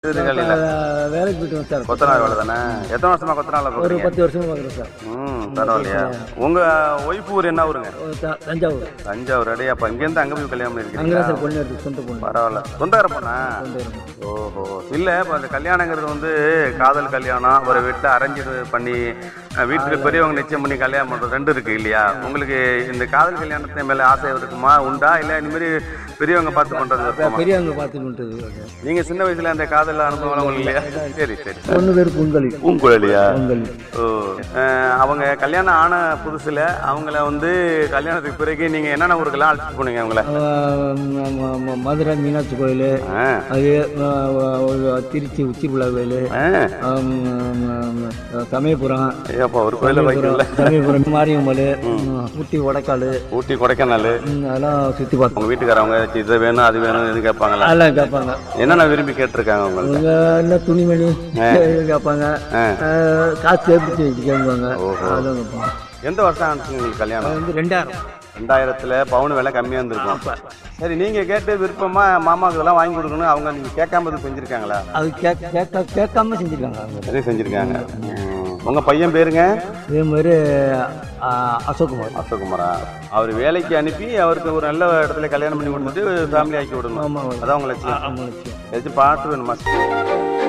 திருநெல்வேலியில் அஹ் வேலைக்கு போயிட்டு வந்தேன் சார் கொத்தனார் வேலை தானே எத்தனை வருஷமா கொத்தனார் ஒரு பார்க்குறீங்க பத்து வருஷமா பார்க்குறேன் சார் ம் பரவாயில்லையா உங்கள் ஒய்ஃப் ஊர் என்ன ஊருங்க ஒரு த- தஞ்சாவூர் தஞ்சாவூர் அடையா அப்போ இங்கேருந்து அங்கே போய் கல்யாணம் அங்கே பண்ணியிருக்கீங்களா தான் சார் பொண்ணு எடுத்து சொந்த பொண்ணு பரவாயில்ல சொந்தக்கார பொண்ணா சொந்த இடம். ஓஹோ இல்லை இப்போ அந்த கல்யாணங்கிறது வந்து காதல் கல்யாணம் ஒரு வீட்டில் அரேஞ்ச் பண்ணி அஹ், வீட்டுக்கு பெரியவங்க நிச்சயம் பண்ணி கல்யாணம் பண்ணுறது ரெண்டு இருக்கு இல்லையா உங்களுக்கு இந்த காதல் கல்யாணத்தை மேலே ஆசை இருக்குமா உண்டா இல்லை இந்த மாதிரி பெரியவங்க பார்த்து பண்ணுறது இப்ப இருக்குமா பெரியவங்க பார்த்து பண்ணுறது நீங்கள் சின்ன வயசில் அந்த காதல் அனுபவம் உங்களுக்கு இல்லையா சரி சரி பொண்ணு பேர் புங்கலி பூங்குழலியா பொங்கல் ஓ அஹ், அவங்க கல்யாணம் ஆன புதுசில் அவங்கள வந்து கல்யாணத்துக்கு பிறகு நீங்கள் என்னென்ன ஊருக்கெல்லாம் அழைச்சிட்டு போனீங்க அவங்கள மதுரை மீனாட்சி கோயில் ஆ அது அஹ், ஒரு திருச்சி உச்சிபுலா கோயில் ஆ சமயபுரம் ஐயாப்பா ஒரு கோயிலில் வைக்கல சமயபுரம் மாரியம்மல் ஊட்டி வடக்கால் ஊட்டி கொடைக்கானல் ம், அதெல்லாம் சுற்றி பார்த்தோம் உங்க வீட்டுக்காரவங்க "சி, இது வேணும் அது வேணும் இது கேட்பாங்களா அதெல்லாம் கேட்பாங்க என்னென்ன விரும்பி கேட்டிருக்காங்க உங்களுக்கு அவங்க என்ன துணிமணி கேட்பாங்க ஆ. அஹ், காசு சேர்த்து வச்சு கேட்பாங்க ஓஹோ. அதெல்லாம் கேட்பாங்க எந்த வருஷம் ஆனிச்சுங்க உங்களுக்கு அது கல்யாணம் வந்து ரெண்டாயிரம் ரெண்டாயிரத்துல பவுன் விலை கம்மியா இருந்திருக்கும் சரி நீங்க கேட்டு விருப்பமா மாமாவுக்கு இதெல்லாம் வாங்கி கொடுக்கணும் அவங்க நீங்க கேட்காம இது செஞ்சிருக்காங்களா அது கேட்க கேட்க கேட்காம செஞ்சுருக்காங்க அவங்க சரி செஞ்சிருக்காங்க ம். உங்க பையன் பேருங்க இதே மாதிரி அஹ், அசோக்குமார் அசோக்குமாரா அவர் வேலைக்கு அனுப்பி அவருக்கு ஒரு நல்ல இடத்துல கல்யாணம் பண்ணி கொடுத்துட்டு ஃபேமிலி ஆக்கி விடணும் ஆமாம் அதான் உங்களை ஆமாம் ஏதாச்சும் பாட்டு வேணுமா